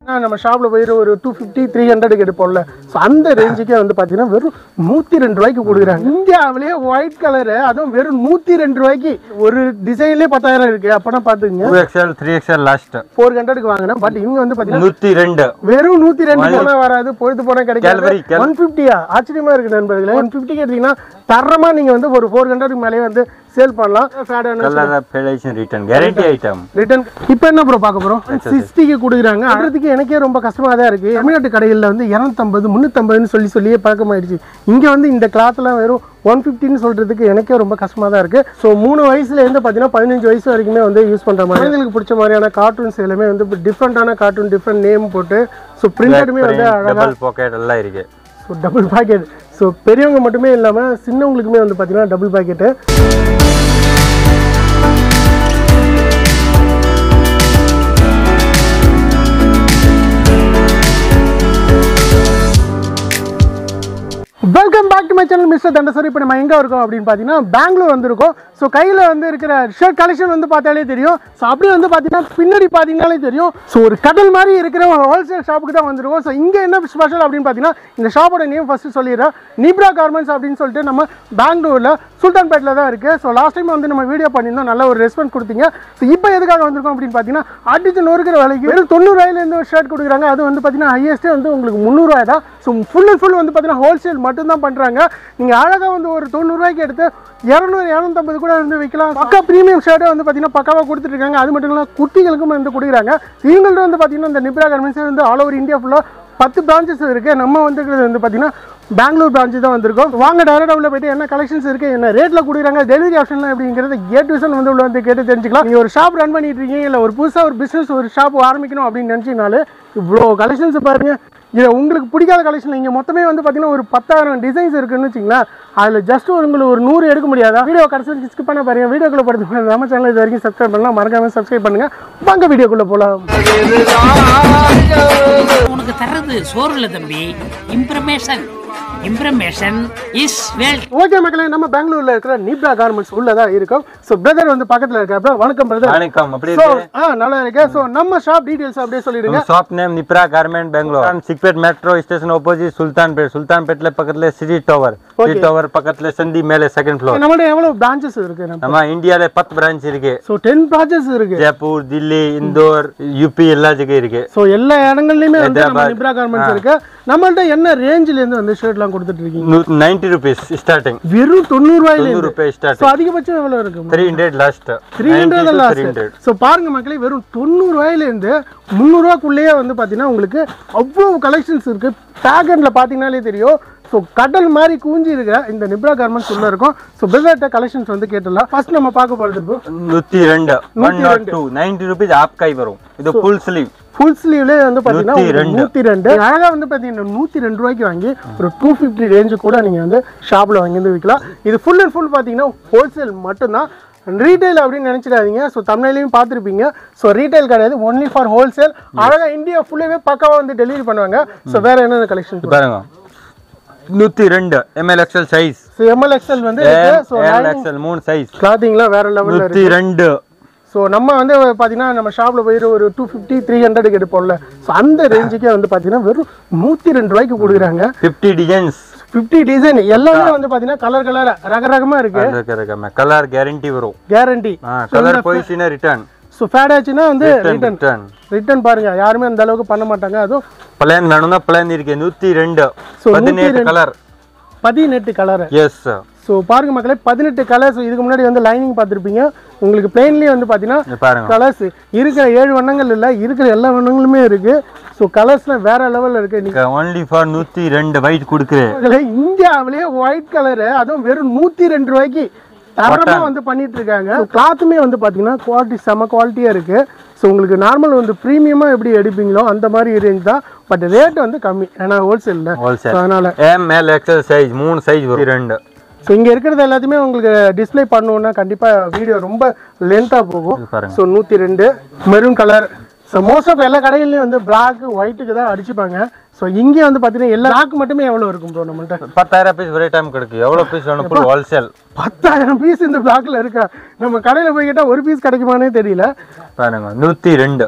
நான் நம்ம ஷாப்ல போயிட்டு ஒரு டூ ஃபிஃப்டி த்ரீ ஹண்ட்ரடுக்கு எடுப்போம்ல ஸோ அந்த ரேஞ்சுக்கே வந்து பார்த்தீங்கன்னா வெறும் நூற்றி ரெண்டு ரூபாய்க்கு கொடுக்குறாங்க இந்தியாவிலேயே ஒயிட் கலரு அதுவும் வெறும் நூற்றி ரெண்டு ரூபாய்க்கு ஒரு டிசைன்லேயே பத்தாயிரம் இருக்கு அப்போனா பார்த்துங்க two XL three XL last four ஹண்ட்ரடுக்கு வாங்கினேன் பட் இவங்க வந்து பார்த்தீங்கன்னா நூத்தி ரெண்டு வெறும் நூத்தி ரெண்டு போனா வராது பொழுது போனா கிடைக்காது Calvary, Cal- ஒன் பிப்டியா ஆச்சரியமா இருக்கு நண்பர்களே ஒன் பிப்டிக்கு எடுத்தீங்கன்னா தரமா நீங்க வந்து ஒரு ஃபோர் ஹண்ட்ரடுக்கு மேலேயே வந்து சேல் பண்ணலாம் கலர் பெலேஷன் ரிட்டர்ன் கேரண்டி ஐட்டம் ரிட்டர்ன் இப்போ என்ன ப்ரோ பார்க்க போறோம் சிக்ஸ்டிக்கு கொடுக்குறாங்க அடுறதுக்கு எனக்கே ரொம்ப கஷ்டமா தான் இருக்கு தமிழ்நாட்டு கடைகளில் வந்து இரநூத்தம்பது முந்நூற்றம்பதுன்னு சொல்லி சொல்லியே பழக்கமாயிடுச்சு இங்க வந்து இந்த கிளாத்லாம் வெறும் ஒன் ஃபிஃப்டின்னு சொல்றதுக்கு எனக்கே ரொம்ப கஷ்டமா தான் இருக்கு ஸோ மூணு வயசுல இருந்து பார்த்தீங்கன்னா பதினஞ்சு வயசு வரைக்குமே வந்து யூஸ் பண்ற மாதிரி குழந்தைங்களுக்கு பிடிச்ச மாதிரியான கார்ட்டூன்ஸ் எல்லாமே வந்து டிஃப்ரெண்டான கார்ட்டூன் டிஃப்ரெண்ட் நேம் போட்டு ஸோ பிரிண்டடுமே வந்து அழகா டபுள் பாக்கெட் எல்லாம் இருக்கு ஸோ டபுள் பாக்கெட் ஸோ பெரியவங்க மட்டுமே இல்லாமல் சின்னவங்களுக்குமே வந்து பார்த்தீங்கன்னா double pocket welcome back to my channel mister தண்டசரி இப்போ நம்ம எங்கே இருக்கோம் அப்படின்னு பார்த்தீங்கன்னா பெங்களூர் வந்திருக்கோம் ஸோ கையில் வந்து இருக்கிற ஷர்ட் கலெக்ஷன் வந்து பார்த்தாலே தெரியும் ஸோ அப்படியே வந்து பார்த்தீங்கன்னா பின்னாடி பார்த்தீங்கன்னாலே தெரியும் ஸோ ஒரு கடல் மாதிரி இருக்கிற ஒரு ஹோல்சேல் ஷாப்புக்கு தான் வந்திருக்கோம் ஸோ இங்கே என்ன ஸ்பெஷல் அப்படின்னு பார்த்தீங்கன்னா இந்த ஷாப்போட நேம் ஃபஸ்ட்டு சொல்லிடுறேன் நிப்ரா கார்மெண்ட்ஸ் அப்படின்னு சொல்லிட்டு நம்ம பெங்களூரில் சுல்தான்பேட்டில் தான் இருக்குது ஸோ லாஸ்ட் டைம் வந்து நம்ம வீடியோ பண்ணியிருந்தோம் நல்ல ஒரு ரெஸ்பான்ஸ் கொடுத்தீங்க ஸோ இப்போ எதுக்காக வந்திருக்கோம் அப்படின்னு பார்த்தீங்கன்னா அடிச்சு நொறுக்கிற விலைக்கு வெறும் தொண்ணூறுவாயிலேருந்து ஒரு ஷர்ட் கொடுக்குறாங்க அது வந்து பார்த்தீங்கன்னா ஹையஸ்ட்டே வந்து உங்களுக்கு முந்நூறுவாய் தான் ஸோ ஃபுல் அண்ட் ஃபுல் வந்து பார்த்தீங்கன்னா ஹோல்சேல் மட்டும்தான் பண்ணுறாங்க நீங்கள் அழகாக வந்து ஒரு தொண்ணூறுவாய்க்கு எடுத்து இரநூறு இரநூத்தம்பது கூட வந்து விற்கலாம் பக்கா ப்ரீமியம் ஷர்ட்டை வந்து பார்த்தீங்கன்னா பக்காவாக கொடுத்துட்டு இருக்காங்க அது மட்டும் இல்லாமல் குட்டிகளுக்கும் வந்து கொடுக்குறாங்க இவங்கள்ட்ட வந்து பார்த்தீங்கன்னா இந்த நிப்ரா கார்மெண்ட்ஸ் வந்து ஆல் ஓவர் இந்தியா ஃபுல்லாக பத்து பிரான்ச்சஸ் இருக்குது நம்ம வந்துருக்கிறது வந்து பார்த்தீங்கன்னா பெங்களூர் பிரான்ச்சு தான் வந்திருக்கோம் வாங்க டேரக்டாக உள்ள போயிட்டு என்ன கலெக்ஷன்ஸ் இருக்குது என்ன ரேட்டில் கொடுக்குறாங்க டெலிவரி ஆப்ஷன்லாம் எப்படிங்கிறது ஏ டு விசன் வந்து உள்ள வந்து கேட்டு தெரிஞ்சுக்கலாம் நீங்கள் ஒரு ஷாப் ரன் பண்ணிட்டு இருக்கீங்க இல்லை ஒரு புதுசாக ஒரு பிஸ்னஸ் ஒரு ஷாப் ஆரம்பிக்கணும் அப்படின்னு நினச்சிங்கனாலே இவ்வளோ கலெக்ஷன்ஸ் பாருங்க இதை உங்களுக்கு பிடிக்காத கலெக்ஷன் இங்கே மொத்தமே வந்து பார்த்தீங்கன்னா ஒரு பத்தாயிரம் டிசைன்ஸ் இருக்குன்னு வச்சுங்களேன் அதில் ஜஸ்ட் ஒரு உங்களுக்கு ஒரு நூறு எடுக்க முடியாதா வீடியோ கடைசி ஸ்கிப் பண்ண பாருங்க வீடியோக்குள்ள படுத்து நம்ம சேனல் இது வரைக்கும் சப்ஸ்கிரைப் பண்ணலாம் மறக்காம சப்ஸ்கிரைப் பண்ணுங்க வாங்க வீடியோக்குள்ள போகலாம் உனக்கு தர்றது சோறு இல்ல தம்பி information information is wealth okay மக்களே நம்ம பெங்களூர்ல இருக்கிற நீப்ரா கார்மெண்ட்ஸ் உள்ளதா இருக்கும் ஸோ பிரதர் வந்து பக்கத்துல இருக்காப்ல வணக்கம் பிரதர் வணக்கம் அப்படி ஸோ இருக்கு ஆ நல்லா இருக்கேன் ஸோ நம்ம ஷாப் டீடைல்ஸ் அப்படியே சொல்லிடுங்க shop name Nibra garment Bangalore Chickpet metro station opposite Sultanpet சுல்தான்பேட்ல பக்கத்துல சிட்டி டவர் சிட்டி டவர் பக்கத்துல சந்தி மேலே செகண்ட் ஃப்ளோர் நம்மள்ட்ட எவ்வளவு பிரான்ச்சஸ் இருக்கு நம்ம நம்ம இந்தியால பத்து பிரான்ச் இருக்கு ஸோ டென் பிரான்ச்சஸ் இருக்கு ஜெய்ப்பூர் தில்லி இந்தோர் யூபி எல்லா ஜகை இருக்கு ஸோ எல்லா இடங்கள்லயுமே வந்து நம்ம ஹைதராபாத். நிப்ரா கார்மெண்ட்ஸ் இருக்கு நம்மள்ட்ட என்ன ரேஞ்சில இருந்து வந்து ஷர்ட்லாம் கொடுத்துட்டு இருக்கீங்க நைன்டி ருபீஸ் ஸ்டார்டிங் வெறும் தொண்ணூறு ரூபாயில தொண்ணூறு இருந்து ரூபாய் ஸோ ஸ்டார்டிங் அதிகபட்சம் எவ்வளவு இருக்கு three hundred last three hundred three last hundred so பாருங்க மக்களே வெறும் தொண்ணூறு ரூபாயிலேருந்து முந்நூறுவாக்குள்ளேயே வந்து பார்த்தீங்கன்னா உங்களுக்கு அவ்வளோ கலெக்ஷன்ஸ் இருக்கு பேக்கெட்ல பார்த்தீங்கன்னாலே தெரியும் ஸோ கடல் மாதிரி கூஞ்சி இருக்கிற இந்த நிப்ரா கார்மெண்ட்ஸ் உள்ள இருக்கும் ஸோ பிசர்ட்ட கலெக்ஷன்ஸ் வந்து கேட்டுடலாம் ஃபர்ஸ்ட் நம்ம பார்க்க போகிறது இப்போ நூத்தி ரெண்டு one not two ninety rupees ஆப் கை வரும் இது ஃபுல் ஸ்லீவ் ஃபுல் ஸ்லீவ்லேயே வந்து பார்த்தீங்கன்னா நூத்தி ரெண்டு. நூற்றி ரெண்டு அழகாக வந்து பார்த்தீங்கன்னா நூற்றி ரெண்டு ரூபாய்க்கு வாங்கி ஒரு டூ ஃபிஃப்டி ரேஞ்சு கூட நீங்கள் வந்து ஷாப்பில் வாங்கி வந்து விற்கலாம் இது ஃபுல் அண்ட் ஃபுல் பார்த்தீங்கன்னா ஹோல்சேல் மட்டும்தான் ரீட்டைல் அப்படின்னு நினச்சிடாதீங்க ஸோ தமிழ்லையும் பார்த்துருப்பீங்க ஸோ ரீட்டைல் கிடையாது ஒன்லி ஃபார் ஹோல்சேல் அழகாக இந்தியா ஃபுல்லாகவே பக்காவாக வந்து டெலிவரி பண்ணுவாங்க ஸோ வேற என்னென்ன கலெக்ஷன் பாருங்க நூத்தி ரெண்டு M L XL size so M L XL வந்து ஸோ எல் எக்ஸ்எல் மூணு சைஸ் கிளாத்திங்லாம் வேற லெவலில் இருக்கு நூத்தி ரெண்டு ஸோ நம்ம வந்து பார்த்தீங்கன்னா நம்ம ஷாப்பில் போயிட்டு ஒரு டூ ஃபிஃப்டி த்ரீ ஹண்ட்ரடுக்கு எடுப்போம்ல ஸோ அந்த ரேஞ்சுக்கே வந்து பார்த்தீங்கன்னா வெறும் நூற்றி ரெண்டு ரூபாய்க்கு கொடுக்குறாங்க ஃபிஃப்டி டிசைன்ஸ் ஃபிஃப்டி டிசைன் எல்லாமே வந்து பார்த்தீங்கன்னா கலர் கலர் ரக ரகமாக இருக்கு கலர் கேரண்டி வரும் கேரண்டி கலர் போயிடுச்சுன்னா ரிட்டர்ன் ஸோ ஃபேட் ஆச்சுன்னா வந்து ரிட்டர்ன் ரிட்டர்ன் ரிட்டர்ன் பாருங்க யாருமே அந்த அளவுக்கு பண்ண மாட்டாங்க அதுவும் பிளான் வேணும்னா பிளான் இருக்கு நூத்தி ரெண்டு So, பதினெட்டு கலர் பதினெட்டு கலர் எஸ் ஸோ பாருங்க மக்களே பதினெட்டு கலர்ஸ் இதுக்கு முன்னாடி வந்து லைனிங் பார்த்துருப்பீங்க உங்களுக்கு பிளெயின்லேயே வந்து பார்த்தீங்கன்னா பாருங்க கலர்ஸ் இருக்கிற ஏழு வண்ணங்கள் இல்லை இருக்கிற எல்லா வண்ணங்களுமே இருக்கு ஸோ கலர்ஸ்லாம் வேற லெவலில் இருக்கு நீங்க ஒன்லி ஃபார் நூத்தி ரெண்டு ஒயிட் கொடுக்குறேன் மக்களே, இந்தியாவிலேயே ஒயிட் கலரு அதுவும் வெறும் நூற்றி ரெண்டு ரூபாய்க்கு தரமா வந்து பண்ணிட்டு இருக்காங்க கிளாத்துமே வந்து பார்த்தீங்கன்னா குவாலிட்டி செம குவாலிட்டியாக இருக்கு ஸோ உங்களுக்கு நார்மல் வந்து ப்ரீமியமாக எப்படி எடுப்பீங்களோ அந்த மாதிரி ரேஞ்ச் தான் பட் ரேட் வந்து கம்மி ஏன்னா ஹோல்சேலில் ஹோல்சேல் அதனால எம் எல் எக்ஸ்எல் சைஸ் மூணு சைஸ் வரும் ரெண்டு ஸோ இங்கே இருக்கிறது எல்லாத்தையுமே உங்களுக்கு டிஸ்ப்ளே பண்ணணுன்னா கண்டிப்பாக வீடியோ ரொம்ப லென்த்தாக போகும் இது பாருங்க ஸோ நூற்றி ரெண்டு maroon colour so most of எல்லா கடையிலையும் வந்து பிளாக் ஒயிட்டுக்கு தான் அடிச்சுப்பாங்க ஸோ இங்கே வந்து பார்த்தீங்கன்னா எல்லா பிளாக் மட்டுமே எவ்வளோ இருக்கும் ப்ரோ நம்மள்ட்ட பத்தாயிரம் பீஸ் ஒரே டைம் கிடைக்கும் எவ்வளவு பீஸ் வேணும் ஃபுல் ஹோல்சேல் பத்தாயிரம் பீஸ் இந்த பிளாக்ல இருக்கா நம்ம கடையில் போய் கேட்டால் ஒரு பீஸ் கிடைக்குமானே தெரியல பாருங்க நூத்தி ரெண்டு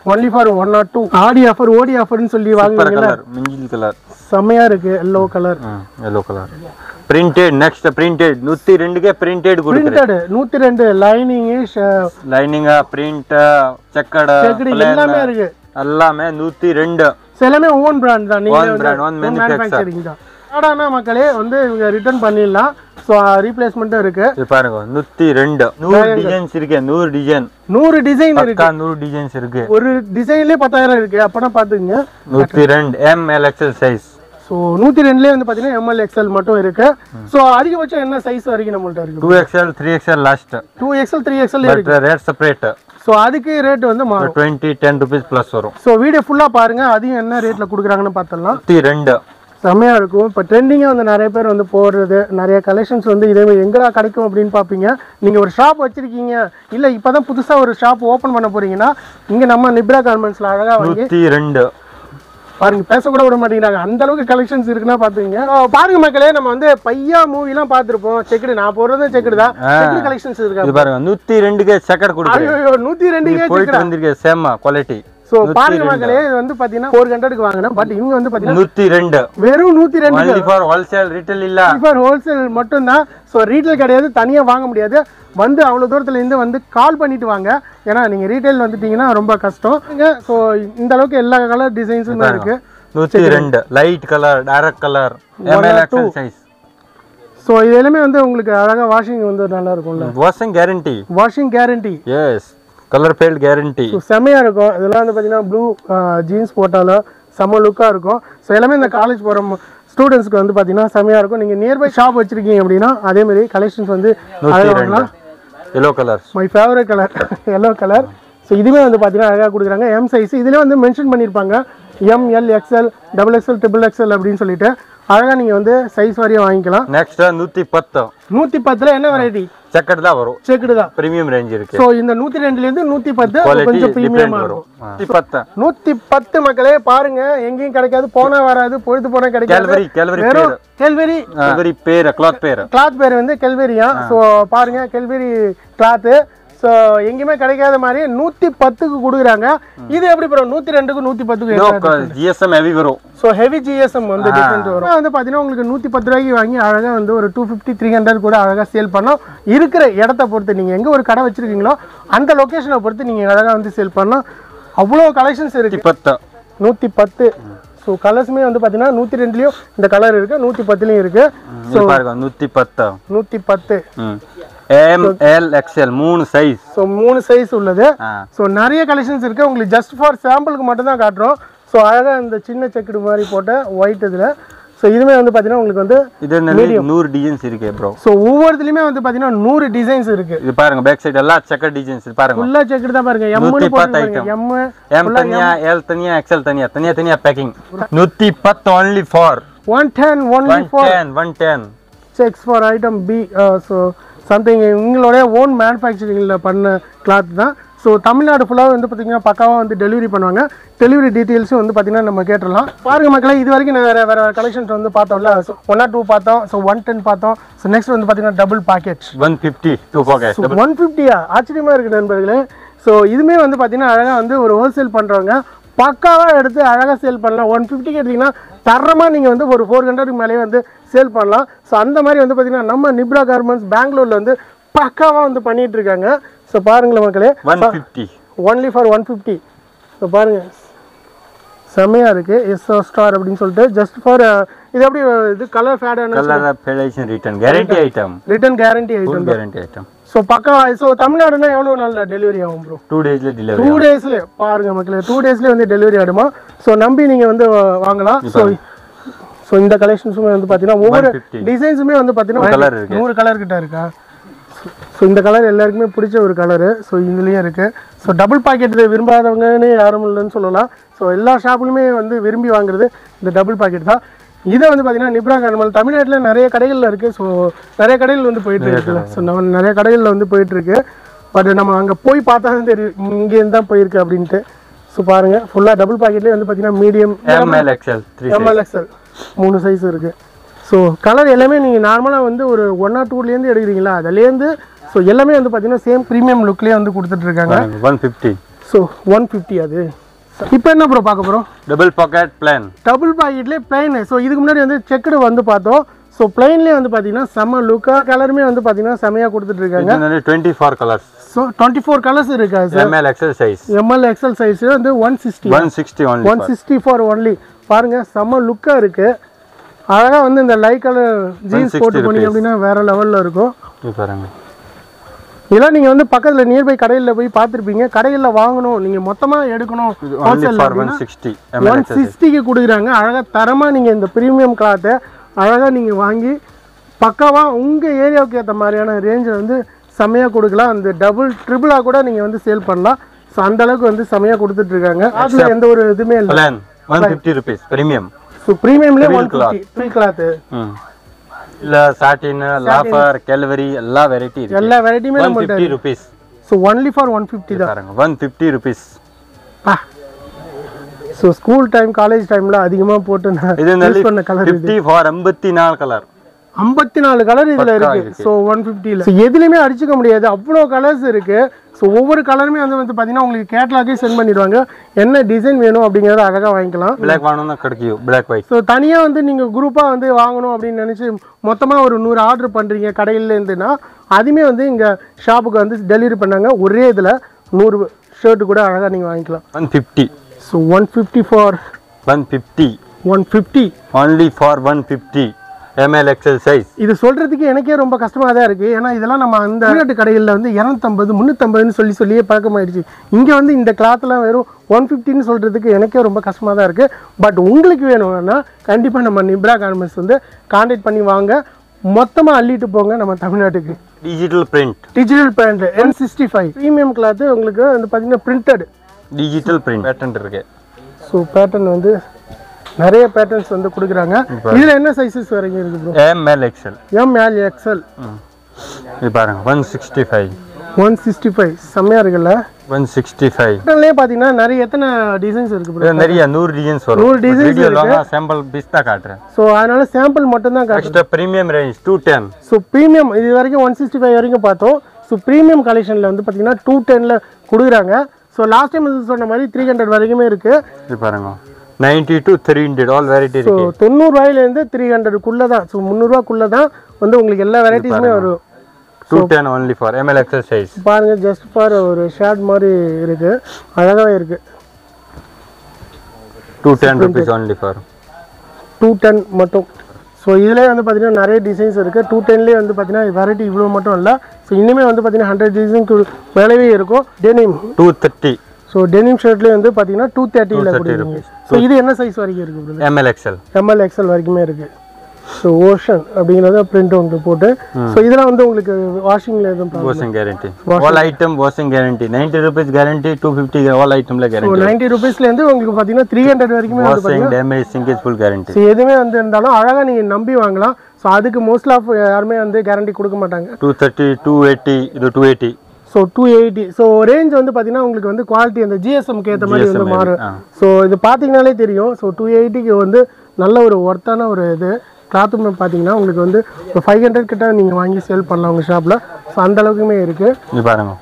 only for one not two Aadi offer ஓடி ஆஃபர்னு சொல்லி சூப்பர் வாங்குவீங்களா கலர் மிஞ்சில் கலர் செம்மையா இருக்கு yellow colour yellow colour printed next printed நூத்தி ரெண்டுக்கே பிரிண்டட் கொடுக்குறேன் பிரிண்டட் நூத்தி ரெண்டு lining lining print checked checked எல்லாமே இருக்கு எல்லாமே நூத்தி ரெண்டு So, எல்லாமே ஓன் பிராண்ட் தான் நீங்க Own brand, own manufacturer. Manufacturing தான் ஆடானா மக்களே வந்து இவங்க ரிட்டர்ன் பண்ணிடலாம் ஸோ ரீப்ளேஸ்மெண்ட்டும் இருக்கு இது பாருங்க நூத்தி ரெண்டு நூறு டிசைன்ஸ் இருக்கு நூறு டிசைன் நூறு டிசைன் இருக்கு பக்கா நூறு டிசைன்ஸ் இருக்கு ஒரு டிசைன்லேயே பத்தாயிரம் இருக்கு அப்பனா பாத்துக்கங்க நூத்தி ரெண்டு M L XL size so நூற்றி ரெண்டுலேயே வந்து பார்த்தீங்கன்னா எம்எல் எக்ஸ்எல் மட்டும் இருக்கு ஸோ அதிகபட்சம் என்ன சைஸ் வரைக்கும் நம்மள்ட்ட இருக்கு two XL three XL last two XL three XL but இருக்கு ரேட் செப்பரேட் ஸோ அதுக்கு ரேட் வந்து மாறும் டுவெண்ட்டி டென் ருபீஸ் ப்ளஸ் வரும் ஸோ வீடியோ ஃபுல்லாக பாருங்க அதையும் என்ன ரேட்டில் கொடுக்குறாங்கன்னு பார்த்துடலாம் நூத்தி ரெண்டு செம்மையாக இருக்கும் இப்போ ட்ரெண்டிங்காக வந்து நிறைய பேர் வந்து போடுறது நிறைய கலெக்ஷன்ஸ் வந்து இதே மாதிரி எங்கடா கிடைக்கும் அப்படின்னு பார்ப்பீங்க நீங்கள் ஒரு ஷாப் வச்சுருக்கீங்க இல்லை இப்போ தான் புதுசாக ஒரு ஷாப் ஓப்பன் பண்ண போறீங்கன்னா இங்கே நம்ம நிப்ரா கார்மெண்ட்ஸில் அழகாக வாங்கி நூத்தி ரெண்டு பாருங்க பேசக்கூட விட மாட்டேங்கிறாங்க அந்த அளவுக்கு கலெக்ஷன்ஸ் இருக்குன்னா பாத்துங்க பாருங்க மக்களே நம்ம வந்து பையா மூவிலாம் பார்த்துருப்போம் செக்குடு நான் போடுறதும் செக்குடு தான் செக்குடு கலெக்ஷன்ஸ் இருக்கா இது பாருங்க நூத்தி ரெண்டுக்கே செக்கர் கொடுக்குறேன் ஐயோ நூத்தி ரெண்டுக்கே போயிட்டு வந்திருக்கே சேமா குவாலிட்டி ஸோ பாருங்க மக்களே இது வந்து பாத்தீங்கன்னா ஃபோர் ஹண்ட்ரடுக்கு வாங்கினேன் பட் இவங்க வந்து பாத்தீங்கன்னா நூத்தி ரெண்டு வெறும் நூத்தி ரெண்டு ஒன்லி ஃபார் ஹோல்சேல் ரீட்டைல் இல்ல ஃபார் ஹோல்சேல் மட்டும்தான் ஸோ ரீட்டைல் கிடையாது தனியாக வாங்க முடியாது வந்து அவ்வளோ தூரத்துல இருந்து வந்து கால் பண்ணிட்டு வாங்க ஏன்னா நீங்கள் ரீட்டைல் வந்துட்டீங்கன்னா ரொம்ப கஷ்டம் ஸோ இந்த அளவுக்கு எல்லா கலர் டிசைன்ஸுமே இருக்கு நூத்தி ரெண்டு light colour dark colour M L XL size so இது எல்லாமே வந்து உங்களுக்கு அழகாக வாஷிங் வந்து நல்லா இருக்கும்ல washing guarantee washing guarantee yes colour failed guarantee so செம்மையாக இருக்கும் இதெல்லாம் வந்து பார்த்தீங்கன்னா ப்ளூ ஜீன்ஸ் போட்டாலும் செம்ம லுக்காக இருக்கும் ஸோ எல்லாமே இந்த காலேஜ் போகிற ஸ்டூடெண்ட்ஸ்க்கு வந்து பார்த்தீங்கன்னா செம்மையாக இருக்கும் நீங்கள் நியர்பை ஷாப் வச்சுருக்கீங்க அப்படின்னா அதேமாரி கலெக்ஷன்ஸ் வந்து நூத்தி அழகாக ரெண்டு வாங்கலாம் yellow colour my favourite colour yellow colour so இதுவே வந்து பார்த்தீங்கன்னா அழகாக கொடுக்குறாங்க எம் சைஸ் இதுலேயே வந்து மென்ஷன் பண்ணியிருப்பாங்க M L XL double XL triple XL அப்படின்னு சொல்லிட்டு அழகாக நீங்கள் வந்து சைஸ் வாரியாக வாங்கிக்கலாம் நெக்ஸ்ட் நூத்தி பத்து நூற்றி பத்தில் என்ன வெரைட்டி செக்கட் தான் வரும் செக்குடு தான் பிரீமியம் ரேஞ்ச் இருக்கு ஸோ இந்த நூற்றி ரெண்டுலேருந்து நூற்றி பத்து குவாலிட்டி கொஞ்சம் டிஃபரெண்ட் ப்ரீமியமாக வரும் இருக்கும் நூத்தி பத்து நூத்தி பத்து மக்களே பாருங்க எங்கேயும் கிடைக்காது போனா வராது பொழுது போனா கிடைக்காது கேல்வரி கேல்வரி வெறும் பேர் கெல்வெரி கேல்வரி பேர் கிளாத் பேர் கிளாத் பேர் வந்து கெல்வெரியா ஸோ பாருங்க கெல்வெரி கிளாத்து ஸோ எங்கேயுமே கிடைக்காத மாதிரி நூத்தி பத்துக்கு கொடுக்குறாங்க இது எப்படி ப்ரோ நூத்தி ரெண்டுக்கு நூத்தி பத்துக்கு ஜிஎஸ்எம் ஹெவி வரும் ஸோ ஹெவி ஜிஎஸ்எம் வந்து டிஃப்ரெண்ட் வரும் வந்து பார்த்தீங்கன்னா உங்களுக்கு நூற்றி பத்து ரூபாய்க்கு வாங்கி அழகாக வந்து ஒரு டூ ஃபிஃப்டி த்ரீ ஹண்ட்ரட் கூட அழகாக சேல் பண்ணலாம் இருக்கிற இடத்த பொறுத்து நீங்கள் எங்கே ஒரு கடை வச்சிருக்கீங்களோ அந்த லொக்கேஷனை பொறுத்து நீங்கள் அழகாக வந்து சேல் பண்ணலாம் அவ்வளோ கலெக்ஷன்ஸ் இருக்கு நூத்தி பத்து நூற்றி பத்து ஸோ கலர்ஸுமே வந்து பார்த்தீங்கன்னா நூற்றி ரெண்டுலேயும் இந்த கலர் இருக்குது நூற்றி பத்துலேயும் இருக்குது இது பாருங்க நூத்தி பத்து நூற்றி பத்து எம் எல் எக்ஸ்எல் மூணு சைஸ் ஸோ மூணு சைஸ் உள்ளது ஸோ நிறைய கலெக்ஷன்ஸ் இருக்குது உங்களுக்கு ஜஸ்ட் ஃபார் சாம்பிளுக்கு மட்டும் தான் காட்டுறோம் ஸோ அழகாக இந்த சின்ன செக்குடு மாதிரி போட்ட ஒயிட் இதில் ஸோ இதுவுமே வந்து பார்த்தீங்கன்னா உங்களுக்கு வந்து இது நல்ல நூறு டிசைன்ஸ் இருக்கு ப்ரோ ஸோ ஒவ்வொருத்துலையுமே வந்து பார்த்தீங்கன்னா நூறு டிசைன்ஸ் இருக்குது இது பாருங்க பேக் சைடு எல்லாம் செக்கர் டிசைன்ஸ் பாருங்க ஃபுல்லாக செக்குடு தான் பாருங்க நூத்தி எம்னு பத்து போட்டு item. எம்மு எம் தனியா எல் தனியா எக்ஸ்எல் தனியா தனியா தனியா பேக்கிங் நூத்தி பத்து only for one ten only one for ten one ten sets for item B so something உங்களுடைய ஓன் மேனுஃபேக்சரிங்கில் பண்ண கிளாத் தான் ஸோ தமிழ்நாடு ஃபுல்லாக வந்து பார்த்தீங்கன்னா பக்காவாக வந்து டெலிவரி பண்ணுவாங்க டெலிவரி டீட்டெயில்ஸும் வந்து பார்த்தீங்கன்னா நம்ம கேட்டுடலாம் பாருங்க மக்களே இது வரைக்கும் நான் வேறு வேறு கலெக்ஷன்ஸ் வந்து பார்த்தோம்ல ஸோ ஒன் ஆர் டூ பார்த்தோம் ஸோ ஒன் டென் பார்த்தோம் ஸோ நெக்ஸ்ட் வந்து பார்த்தீங்கன்னா double pocket one fifty two pocket one ஃபிஃப்டியா ஆச்சரியமாக இருக்குது நண்பர்களே ஸோ இதுவுமே வந்து பார்த்தீங்கன்னா அழகாக வந்து ஒரு ஹோல்சேல் பண்ணுறவங்க பக்காவாக எடுத்து அழகாக சேல் பண்ணலாம் ஒன் ஃபிஃப்டிக்கு எடுத்தீங்கன்னா தரமாக நீங்கள் வந்து ஒரு ஃபோர் ஹண்ட்ரடுக்கு மேலேயே வந்து சேல் பண்ணலாம் ஸோ அந்த மாதிரி வந்து பார்த்தீங்கன்னா நம்ம நிப்ரா கார்மெண்ட்ஸ் பெங்களூரில் வந்து பக்காவாக வந்து பண்ணிட்டு இருக்காங்க ஸோ பாருங்களேன் மக்களே one fifty only for one fifty so பாருங்கள் செம்மையாக இருக்குது எஸ் ஸ்டார் அப்படின்னு சொல்லிட்டு ஜஸ்ட் ஃபார் இது எப்படி இது கலர் ஃபேடான கலர் பெலேஷன் return guarantee item return guarantee item full guarantee item so pucca so தமிழ்நாடுனா எவ்வளோ நாளில் டெலிவரி ஆகும் ப்ரோ டூ டேஸ்ல டெலிவரி டூ டேஸ்ல பாருங்க மக்களே டூ டேஸ்லேயே வந்து டெலிவரி ஆகிடுமா ஸோ நம்பி நீங்கள் வந்து வா- வாங்கலாம் ஸோ ஸோ இந்த கலெக்ஷன்ஸுமே வந்து பார்த்தீங்கன்னா ஒவ்வொரு 150. டிசைன்ஸுமே வந்து பார்த்தீங்கன்னா colour இருக்கு. நூறு கலர் கிட்ட இருக்கா ஸோ இந்த கலர் எல்லாருக்குமே பிடிச்ச ஒரு கலரு ஸோ இதுலேயும் இருக்குது ஸோ டபுள் பாக்கெட் விரும்பாதவங்கன்னு யாரும் இல்லைன்னு சொல்லலாம் ஸோ எல்லா ஷாப்லையுமே வந்து விரும்பி வாங்குறது இந்த டபுள் பாக்கெட் தான் இதை வந்து பார்த்தீங்கன்னா நிப்ரா கார்மல் தமிழ்நாட்டில் நிறைய கடைகளில் இருக்குது ஸோ நிறைய கடைகள் வந்து போயிட்டு இருக்குல்ல ஸோ நம்ம நிறைய கடைகளில் வந்து போயிட்டு இருக்கு பட் நம்ம அங்கே போய் பார்த்தா தான் தெரியும் இங்கேருந்து தான் போயிருக்கு அப்படின்ட்டு ஸோ பாருங்கள் ஃபுல்லாக டபுள் பாக்கெட்லேயே வந்து பார்த்தீங்கன்னா medium M L XL three M L XL மூணு சைஸ் இருக்குது ஸோ கலர் எல்லாமே நீங்கள் நார்மலாக வந்து ஒரு ஒன் ஆர் டூலேருந்து எடுக்கிறீங்களா அதுலேருந்து ஸோ எல்லாமே வந்து பார்த்தீங்கன்னா சேம் ப்ரீமியம் லுக்லேயே வந்து கொடுத்துட்ருக்காங்க one fifty so one fifty அது இப்போ என்ன ப்ரோ பார்க்க போகிறோம் டபுள் பாக்கெட் பிளான் டபுள் பாக்கெட்லேயே பிளைன் ஸோ இதுக்கு முன்னாடி வந்து செக்குடு வந்து பார்த்தோம் ஸோ பிளைன்லேயே வந்து பார்த்தீங்கன்னா செம்ம லுக்காக கலருமே வந்து பார்த்தீங்கன்னா செம்மையாக கொடுத்துட்டு இருக்காங்க இது twenty four colours so twenty four colours இருக்கா sir M L XL size M L XL size வந்து one sixty one sixty only one sixty four only பாருங்க செம்ம லுக்காக இருக்கு அழகாக வந்து இந்த லைட் கலர் ஜீன்ஸ் 160 போட்டு போனீங்க அப்படின்னா வேற லெவலில் இருக்கும் இது பாருங்க இதெல்லாம் நீங்கள் வந்து பக்கத்தில் நியர்பை கடையில் போய் பார்த்துருப்பீங்க கடையில் வாங்கணும் நீங்கள் மொத்தமாக எடுக்கணும் இது only wholesale for one sixty M L one XL size சிக்ஸ்டிக்கு கொடுக்குறாங்க அழகாக தரமாக நீங்கள் இந்த ப்ரீமியம் கிளாத்தை அழகாக நீங்கள் வாங்கி பக்காவாக உங்கள் ஏரியாவுக்கு ஏற்ற மாதிரியான ரேஞ்சை வந்து செம்மையாக கொடுக்கலாம் அந்த டபுள் ட்ரிபிளாக கூட நீங்கள் வந்து சேல் பண்ணலாம் ஸோ அந்த அளவுக்கு வந்து செம்மையாக கொடுத்துட்ருக்காங்க அதில் எந்த ஒரு இதுவுமே இல்லை plain one fifty rupees premium so ப்ரீமியம்லேயே Triple one fifty three cloth ம் இல்ல சாட்டின் லாஃபர் கேல்வரி எல்லா வெரைட்டி இருக்கு எல்லா வெரைட்டியுமே ஒன் நம்மள்ட்ட fifty rupees so only for one fifty தான் பாருங்க one fifty rupees so school time college டைமில் அதிகமாக போட்டு நான் இது யூஸ் பண்ண கலர் இது ஃபிஃப்டி ஃபார் ஐம்பத்தி நாலு கலர் ஐம்பத்தி நாலு கலர் இதில் பக்கா இருக்கு இருக்கு. ஸோ ஒன் ஃபிஃப்டியில் ஸோ எதுலையுமே அடிச்சுக்க முடியாது அவ்வளோ கலர்ஸ் இருக்கு ஸோ ஒவ்வொரு கலருமே வந்து வந்து பார்த்தீங்கன்னா உங்களுக்கு கேட்லாக்கே சென்ட் பண்ணிடுவாங்க என்ன டிசைன் வேணும் அப்படிங்கிறத அழகாக வாங்கிக்கலாம் பிளாக் வாங்கணும்னா கிடைக்கும் பிளாக் ஒயிட் ஸோ தனியாக வந்து நீங்கள் குரூப்பாக வந்து வாங்கணும் அப்படின்னு நினச்சி மொத்தமாக ஒரு நூறு ஆர்டர் பண்ணுறீங்க கடையில் இருந்துன்னா அதுவுமே வந்து இங்கே ஷாப்புக்கு வந்து டெலிவரி பண்ணாங்க ஒரே இதில் நூறு ஷர்ட் கூட அழகாக நீங்கள் வாங்கிக்கலாம் one fifty so one fifty for one fifty one fifty only for one fifty M L XL size இது சொல்றதுக்கு எனக்கே ரொம்ப கஷ்டமாக தான் இருக்கு ஏன்னா இதெல்லாம் நம்ம அந்த வெளிநாட்டு கடைகளில் வந்து இரநூத்தம்பது முந்நூற்றம்பதுன்னு சொல்லி சொல்லியே பழக்கமாயிடுச்சு இங்கே வந்து இந்த கிளாத்லாம் வெறும் ஒன் ஃபிஃப்டின்னு சொல்றதுக்கு எனக்கே ரொம்ப கஷ்டமாக தான் இருக்கு பட் உங்களுக்கு வேணும்னா கண்டிப்பாக நம்ம நிப்ரா கார்மெண்ட்ஸ் வந்து கான்டாக்ட் பண்ணி வாங்க மொத்தமாக அள்ளிட்டு போங்க நம்ம தமிழ்நாட்டுக்கு டிஜிட்டல் பிரிண்ட் டிஜிட்டல் பேண்ட் என் சிக்ஸ்டி ஃபைவ் ப்ரீமியம் கிளாத்து உங்களுக்கு வந்து பார்த்தீங்கன்னா பிரிண்டட் டிஜிட்டல் பிரிண்ட் பேட்டன் இருக்கு ஸோ பேட்டர்ன் வந்து நிறைய பேட்டர்ன்ஸ் வந்து கொடுக்குறாங்க இதில் என்ன சைஸஸ் வரைக்கும் இருக்கு bro M L XL M L XL இது பாருங்க one sixty five one sixty five செம்மையாக இருக்குல்ல ஒன் சிக்ஸ்டி ஃபைவ் பேட்டர்ன்லேயே பார்த்தீங்கன்னா நிறைய எத்தனை டிசைன்ஸ் இருக்கு ப்ரோ நிறைய நூறு டிசைன்ஸ் வரும் நூறு designs வீடியோ லாங்கா சாம்பிள் பீஸ் தான் காட்டுறேன் ஸோ அதனால சாம்பிள் மட்டும் தான் காட்டு next premium range two ten so premium இது வரைக்கும் ஒன் சிக்ஸ்டி ஃபைவ் வரைக்கும் பார்த்தோம் ஸோ ப்ரீமியம் கலெக்ஷனில் வந்து பார்த்தீங்கன்னா டூ டெனில் கொடுக்குறாங்க ஸோ லாஸ்ட் டைம் வந்து சொன்ன மாதிரி த்ரீ ஹண்ட்ரட் வரைக்குமே இருக்குது இது பாருங்க ninety to three hundred all variety so இருக்கு தொண்ணூறுரூவாயிலேருந்து த்ரீ ஹண்ட்ரடுக்குள்ளே தான் ஸோ முந்நூறுரூவாக்குள்ளே தான் வந்து உங்களுக்கு எல்லா வெரைட்டிஸுமே வரும் two ten only for M L XL size பாருங்க ஜஸ்ட் ஃபார் ஒரு ஷர்ட் மாதிரி இருக்குது அழகாகவே இருக்குது two ten rupees only for two ten மட்டும் ஸோ இதுலேயே வந்து பார்த்தீங்கன்னா நிறைய டிசைன்ஸ் இருக்குது டூ டென்லேயே வந்து பார்த்தீங்கன்னா வெரைட்டி இவ்வளோ மட்டும் இல்லை ஸோ இனிமேல் வந்து பார்த்தீங்கன்னா ஹண்ட்ரட் டிசைன்க்கு மேலவே இருக்கும் denim two thirty so denim ஷர்ட்லேயே வந்து பார்த்தீங்கன்னா டூ தேர்ட்டியில் 230 கொடுக்குறீங்க rupees. ஸோ இது என்ன சைஸ் வரைக்கும் இருக்குது brother? M L XL M L XL வரைக்குமே இருக்குது ஸோ ஓஷன் அப்படிங்கிறத பிரிண்ட் உங்களுக்கு போட்டு ஸோ இதெல்லாம் வந்து உங்களுக்கு வாஷிங்கில் எதுவும் problem washing guarantee all item washing guarantee ninety rupees guarantee two fifty all ஐட்டம்ல ஸோ கேரண்டி நைன்ட்டி ருபீஸ்லேருந்து உங்களுக்கு பார்த்தீங்கன்னா த்ரீ ஹண்ட்ரட் வரைக்குமே வந்து washing damage shrinkage full guarantee so எதுவுமே வந்து இருந்தாலும் அழகாக நீங்கள் நம்பி வாங்கலாம் ஸோ அதுக்கு மோஸ்ட் ஆஃப் யாருமே வந்து கேரண்டி கொடுக்க மாட்டாங்க டூ தேர்ட்டி டூ எயிட்டி இது two eighty so two eighty so range வந்து பார்த்தீங்கன்னா உங்களுக்கு வந்து குவாலிட்டி அந்த ஜிஎஸ்எம்க்கு ஏற்ற மாதிரி வந்து GSM மாறும் ஆ. ஸோ இது பார்த்தீங்கனாலே தெரியும் ஸோ டூ எயிட்டிக்கு வந்து நல்ல ஒரு ஒர்த்தான ஒரு இது கிளாத்துமே பார்த்தீங்கன்னா உங்களுக்கு வந்து ஒரு ஃபைவ் ஹண்ட்ரட் கிட்ட நீங்கள் வாங்கி சேல் பண்ணலாம் உங்கள் ஷாப்பில் ஸோ அந்த அளவுக்குமே இருக்குது இது பாருங்க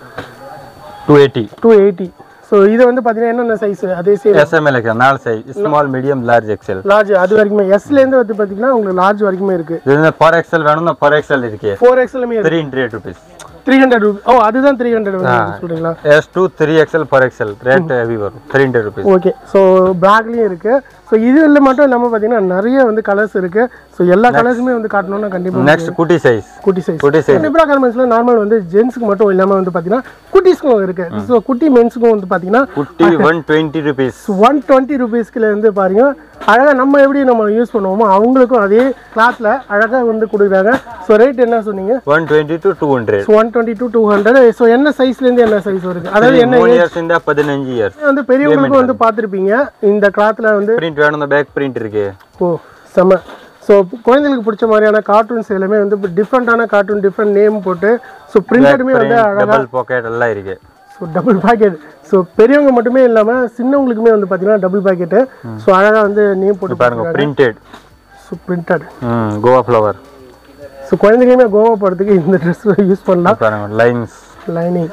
two eighty two eighty so இது வந்து பார்த்தீங்கன்னா என்னென்ன சைஸ் அதே சேம் எஸ்எம்எல் எக்ஸல் நாலு size small medium large XL large அது வரைக்குமே எஸ்லேருந்து வந்து பார்த்தீங்கன்னா உங்களுக்கு லார்ஜ் வரைக்குமே இருக்குது இது பர் எக்ஸல் வேணும்னா பர் எக்ஸல் இருக்கு ஃபோர் எக்ஸ்எல்லுமே இருக்குது three hundred rupees three hundred oh அதுதான் த்ரீ ஹண்ட்ரட் சொல்கிறீங்களா yes two three XL four XL rate heavy வரும் three hundred rupees okay so பேக்லேயும் இருக்குது ஸோ இதில் மட்டும் இல்லாமல் பார்த்தீங்கன்னா நிறைய வந்து கலர்ஸ் இருக்குது ஸோ எல்லா கலர்ஸுமே வந்து காட்டணும்னா கண்டிப்பாக நெக்ஸ்ட் குட்டி சைஸ் குட்டி சைஸ் குட்டி சைஸ் நிப்ரா கார்மெண்ட்ஸில் நார்மல் வந்து ஜென்ஸுக்கு மட்டும் இல்லாமல் வந்து பார்த்தீங்கன்னா குட்டீஸ்க்கும் இருக்குது ஸோ குட்டி மென்ஸுக்கும் வந்து பார்த்தீங்கன்னா குட்டி one twenty rupees one twenty ருபீஸ்க்குல இருந்து பாருங்க அழகாக நம்ம எப்படி நம்ம யூஸ் பண்ணுவோமோ அவங்களுக்கும் அதே கிளாத்தில் அழகாக வந்து கொடுக்குறாங்க ஸோ ரேட் என்ன சொன்னீங்க one twenty to two hundred one twenty to two hundred so என்ன சைஸ்லேருந்து என்ன சைஸ் வருது அதாவது என்ன மூணு இயர்ஸ் இருந்தா பதினஞ்சு இயர்ஸ் வந்து பெரியவங்களுக்கும் வந்து பார்த்துருப்பீங்க இந்த கிளாத்தில் வந்து பிரிண்ட் வேணும் பேக் பிரிண்ட் இருக்கு ஓ செம்ம ஸோ குழந்தைங்களுக்கு பிடிச்ச மாதிரியான கார்ட்டூன்ஸ் எல்லாமே வந்து டிஃப்ரெண்ட்டான கார்ட்டூன் டிஃப்ரெண்ட் நேம் போட்டு ஸோ பிரிண்டடுமே வந்து அழகாக டபுள் பாக்கெட் எல்லாம் இருக்கு ஸோ டபுள் பாக்கெட் ஸோ பெரியவங்க மட்டுமே இல்லாமல் சின்னவங்களுக்குமே வந்து பார்த்தீங்கன்னா டபுள் பாக்கெட்டு ஸோ அழகாக வந்து நேம் போட்டு பாருங்க பிரிண்டட் ஸோ பிரிண்டட் ம் கோவா ஃப்ளவர் ஸோ குழந்தைங்களுமே கோவா படத்துக்கு இந்த ட்ரெஸ் யூஸ் பண்ணலாம் பாருங்க லைன்ஸ் லைனிங்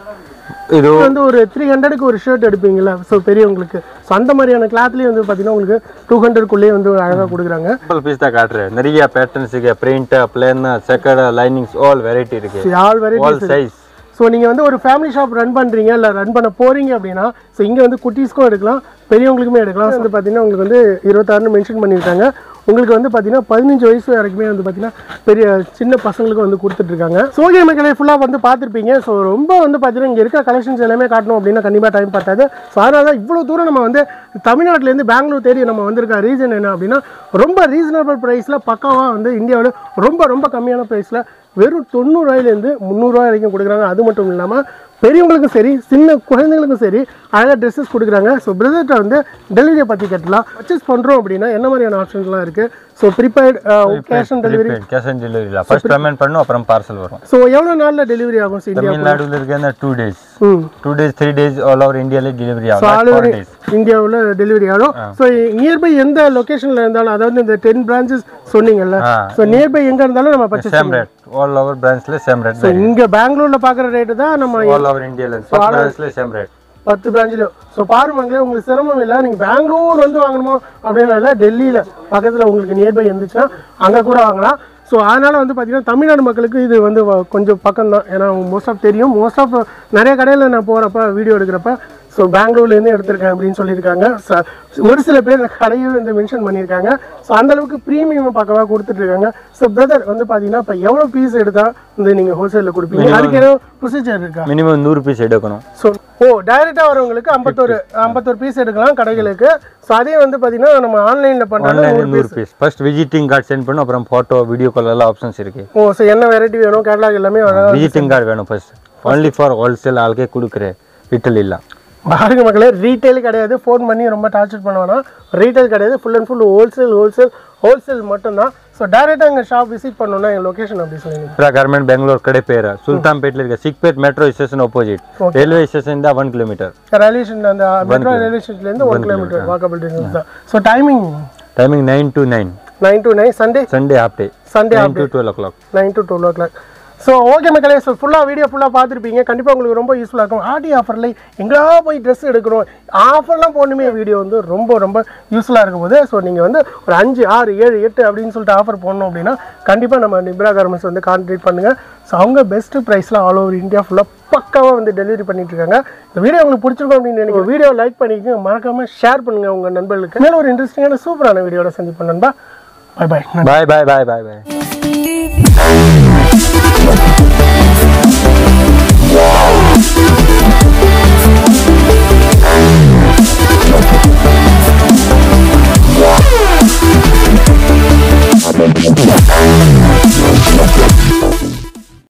ಇದು வந்து ஒரு த்ரீ ஹண்ட்ரடுக்கு ஒரு ஷர்ட் எடுப்பீங்களா ஸோ பெரியவங்களுக்கு ஸோ அந்த மாதிரியான கிளாத்லேயே வந்து பார்த்தீங்கன்னா உங்களுக்கு டூ ஹண்ட்ரட்குள்ளேயே வந்து அழகாக கொடுக்குறாங்க சிம்பிள் பீஸ் தான் காட்டுறேன் நிறைய பேட்டர்ன்ஸ் இருக்கு print plain checked linings all variety இருக்கு all variety all size so நீங்கள் வந்து ஒரு ஃபேமிலி ஷாப் ரன் பண்ணுறீங்க இல்லை ரன் பண்ண போகிறீங்க அப்படின்னா ஸோ இங்கே வந்து குட்டீஸ்க்கும் எடுக்கலாம் பெரியவங்களுக்குமே எடுக்கலாம் வந்து பார்த்தீங்கன்னா உங்களுக்கு வந்து இருபத்தாறுன்னு மென்ஷன் பண்ணியிருக்காங்க உங்களுக்கு வந்து பார்த்தீங்கன்னா பதினஞ்சு வயசு வரைக்குமே வந்து பார்த்தீங்கன்னா பெரிய சின்ன பசங்களுக்கு வந்து கொடுத்துட்ருக்காங்க சோகே மக்களை ஃபுல்லாக வந்து பார்த்துருப்பீங்க ஸோ ரொம்ப வந்து பார்த்தீங்கன்னா இங்கே இருக்க கலெக்ஷன்ஸ் எல்லாமே காட்டணும் அப்படின்னா கண்டிப்பாக டைம் பார்த்தாது ஸோ அதனால தான் இவ்வளோ தூரம் நம்ம வந்து தமிழ்நாட்டிலேருந்து பெங்களூர் தேடி நம்ம வந்திருக்க ரீசன் என்ன அப்படின்னா ரொம்ப ரீசனபிள் ப்ரைஸில் பக்காவாக வந்து இந்தியாவில் ரொம்ப ரொம்ப கம்மியான ப்ரைஸில் வெறும் தொண்ணூறுரூவாயிலேருந்து முந்நூறுரூவா வரைக்கும் கொடுக்குறாங்க அது மட்டும் இல்லாமல் பெரியவங்களுக்கும் சரி சின்ன குழந்தைங்களுக்கும் சரி அழகாக ட்ரெஸ்ஸஸ் கொடுக்குறாங்க ஸோ பிரதர்கிட்ட வந்து டெலிவரியை பற்றி கேட்டலாம் பர்ச்சேஸ் பண்ணுறோம் அப்படின்னா என்ன மாதிரியான ஆப்ஷன்ஸ்லாம் இருக்குது so prepaid cash on delivery cash on delivery first payment பண்ணும் அப்புறம் பார்சல் வரும் ஸோ எவ்வளோ நாளில் டெலிவரி ஆகும் சார் இந்தியா தமிழ்நாடுல இருக்க டூ டேஸ் ம் two days three days all over இந்தியால டெலிவரி ஸோ ஆகும் ஆல் ஃபோர் ஓவர் டேஸ் இந்தியாவில் டெலிவரி ஆகும் ஸோ நியர்பை எந்த லொக்கேஷனில் இருந்தாலும் அதாவது இந்த டென் பிரான்ச்சஸ் சொன்னீங்கல்ல ஆ. ஸோ நியர்பை எங்கே இருந்தாலும் நம்ம purchase same rate all over பிரான்ச்ல சேம் ரேட் இங்கே பெங்களூரில் பார்க்குற ரேட்டு தான் நம்ம ஆல் ஓவர் இந்தியால ஃபர்ஸ்ட் பிரான்ச்ல சேம் ரேட் பத்து பிரான்ச்சில் ஸோ பாருங்களேன் உங்களுக்கு சிரமம் இல்லை நீங்கள் பெங்களூர் வந்து வாங்கணுமோ அப்படின்னு இல்லை டெல்லியில் பக்கத்தில் உங்களுக்கு நியர்பை இருந்துச்சுன்னா அங்கே கூட வாங்கலாம் ஸோ அதனால் வந்து பார்த்தீங்கன்னா தமிழ்நாடு மக்களுக்கு இது வந்து வ- கொஞ்சம் பக்கம் தான் ஏன்னா மோஸ்ட் ஆஃப் தெரியும் மோஸ்ட் ஆஃப் நிறைய கடையில் நான் போகிறப்ப வீடியோ எடுக்கிறப்ப ஸோ பெங்களூர்லேருந்து எடுத்திருக்கேன் அப்படின்னு சொல்லியிருக்காங்க ச- ஒரு சில பேர் இந்த கடையும் வந்து மென்ஷன் பண்ணியிருக்காங்க ஸோ அந்தளவுக்கு ப்ரீமியம் பக்கவாக கொடுத்துட்ருக்காங்க ஸோ பிரதர் வந்து பார்த்தீங்கன்னா இப்போ எவ்வளோ பீஸ் எடுத்தால் வந்து நீங்கள் ஹோல்சேலில் கொடுப்பீங்க அதுக்கு ஏதோ ப்ரொசீஜர் இருக்கா மினிமம் நூறு பீஸ் எடுக்கணும் ஸோ ஓ டைரெக்டாக வரவங்களுக்கு ஐம்பத்தோரு ஐம்பத்தோரு பீஸ் எடுக்கலாம் கடைகளுக்கு ஸோ அதே வந்து பார்த்தீங்கன்னா நம்ம ஆன்லைனில் பண்ணுறது ஆன்லைன்ல நூறு piece first visiting card send பண்ணும் அப்புறம் போட்டோ வீடியோ கால் எல்லாம் ஆப்ஷன்ஸ் இருக்கு ஓ ஸோ என்ன வெரைட்டி வேணும் கேட்லாக் எல்லாமே வரும் விசிட்டிங் கார்டு வேணும் ஃபர்ஸ்ட் ஒன்லி ஃபார் ஹோல்சேல் ஆளுக்கே கொடுக்குறேன் ரிட்டல் இல்ல பாருங்க மக்களே ரீட்டைல் கிடையாது ஃபோன் பண்ணி ரொம்ப டார்ச்சர் பண்ண வேணாம் ரீட்டைல் கிடையாது full and full wholesale wholesale wholesale மட்டும்தான் ஸோ டேரெக்டாக எங்கள் ஷாப் விசிட் பண்ணணும்னா எங்கள் லொக்கேஷன் அப்படி சொல்லுங்க ಇತರ ಗಾರ್ಮೆಂಟ್ ಬೆಂಗಳೂರು ಕಡೆ ಪೇರ ಸುಲ್ತಾನ್ ಪೇಟ್ಲಿ ಇருக்கு Chickpet metro station opposite railway station ಇಂದ ಒನ್ ಕಿಲೋಮೀಟರ್ ரயில்வே ஸ்டேஷன் அந்த மெட்ரோ ரயில்வே ஸ்டேஷன்லேருந்து ஒன் கிலோமீட்டர் வாக்கபிள் டிஸ்டன்ஸ் தான் so timing timing nine to nine nine to nine Sunday Sunday half day Sunday nine to twelve o'clock nine to twelve o'clock so okay மக்களே so ஃபுல்லாக video ஃபுல்லாக பார்த்துருப்பீங்க கண்டிப்பாக உங்களுக்கு ரொம்ப யூஸ்ஃபுல்லாக இருக்கும் ஆடி ஆஃபரில் எங்கேயா போய் ட்ரெஸ் எடுக்கிறோம் ஆஃபர்லாம் போடணுமே வீடியோ வந்து ரொம்ப ரொம்ப யூஸ்ஃபுல்லாக இருக்கும் போது ஸோ நீங்கள் வந்து ஒரு அஞ்சு ஆறு ஏழு எட்டு அப்படின்னு சொல்லிட்டு ஆஃபர் போடணும் அப்படின்னா கண்டிப்பாக நம்ம நிப்ரா கார்மெண்ட்ஸ் வந்து கான்டாக்ட் பண்ணுங்கள் ஸோ அவங்க பெஸ்ட்டு ப்ரைஸில் ஆல் ஓவர் இந்தியா ஃபுல்லாக பக்காவாக வந்து டெலிவரி பண்ணிட்டு இருக்காங்க இந்த வீடியோ உங்களுக்கு பிடிச்சிருக்கும் அப்படின்னு நினைக்கிறேன் வீடியோ லைக் பண்ணிக்கங்க மறக்காமல் ஷேர் பண்ணுங்கள் உங்கள் நண்பர்களுக்கு மேலும் ஒரு இன்ட்ரெஸ்டிங்கான சூப்பரான வீடியோட சந்திப்போம் நண்பா bye bye bye bye bye bye bye Wow.